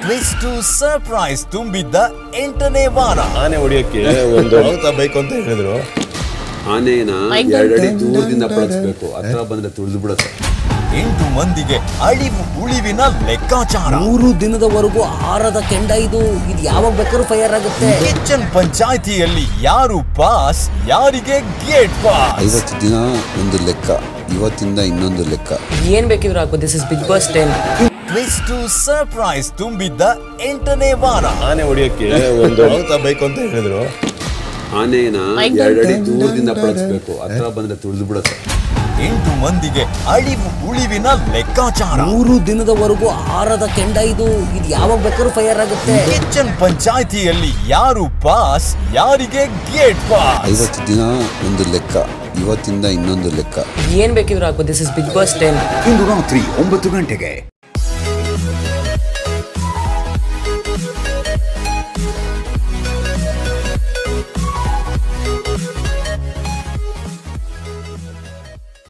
twist surprise ತುಂಬಿದ್ದ ಎಂಟನೇ ವಾರ ಆನೆ ಹೊಡಿಯಕ್ಕೆ ಒಂದು ಔತ ಬೇಕು ಅಂತ ಹೇಳಿದ್ರು ಆನೆನ ಎರಡಡಿ ದೂರದಿಂದ ಪಳಗಿಸ್ಬೇಕು ಹತ್ರ ಬಂದ್ರೆ ತುಳಿದು ಬಿಡುತ್ತೆ ಎಂಟು ಮಂದಿಗೆ ಅಳಿವು ಉಳಿವಿನ ಲೆಕ್ಕಾಚಾರ ಮೂರು ದಿನದವರೆಗೂ ಆರದ ಕೆಂಡ ಇದು ಇದು ಯಾವಾಗ ಬೇಕಾದ್ರೂ ಫೈರ್ ಆಗುತ್ತೆ ಕಿಚನ್ ಪಂಚಾಯಿತಿಯಲ್ಲಿ ಯಾರು ಪಾಸ್ ಯಾರಿಗೆ ಗೇಟ್ ಪಾಸ್ ಐವತ್ತು ದಿನ ಒಂದು ಲೆಕ್ಕ ಇವತ್ತಿಂದ ಇನ್ನೊಂದು ಲೆಕ್ಕ ಏನ್ ಬೇಕಿದ್ರು ಹಾಕು this is Bigg Boss ten twist surprise ತುಂಬಿದ್ದ ಎಂಟನೇ ವಾರ ಆನೆ ಹೊಡಿಯಕ್ಕೆ ಒಂದು ಔತ ಬೇಕು ಅಂತ ಹೇಳಿದ್ರು ಆನೆನ ಎರಡಡಿ ದೂರದಿಂದ ಪಳಗಿಸ್ಬೇಕು ಹತ್ರ ಬಂದ್ರೆ ತುಳಿದು ಬಿಡುತ್ತೆ ಎಂಟು ಮಂದಿಗೆ ಅಳಿವು ಉಳಿವಿನ ಲೆಕ್ಕಾಚಾರ ಮೂರು ದಿನದವರೆಗೂ ಆರದ ಕೆಂಡ ಇದು ಇದು ಯಾವಾಗ ಬೇಕಾದ್ರೂ ಫೈರ್ ಆಗುತ್ತೆ ಕಿಚನ್ ಪಂಚಾಯಿತಿಯಲ್ಲಿ ಯಾರು ಪಾಸ್ ಯಾರಿಗೆ ಗೇಟ್ ಪಾಸ್ ಐವತ್ತು ದಿನ ಒಂದು ಲೆಕ್ಕ ಇವತ್ತಿಂದ ಇನ್ನೊಂದು ಲೆಕ್ಕ ಏನ್ ಬೇಕಿದ್ರು ಹಾಕು this is Bigg Boss ten ಇಂದು ರಾತ್ರಿ ಒಂಬತ್ತು ಗಂಟೆಗೆ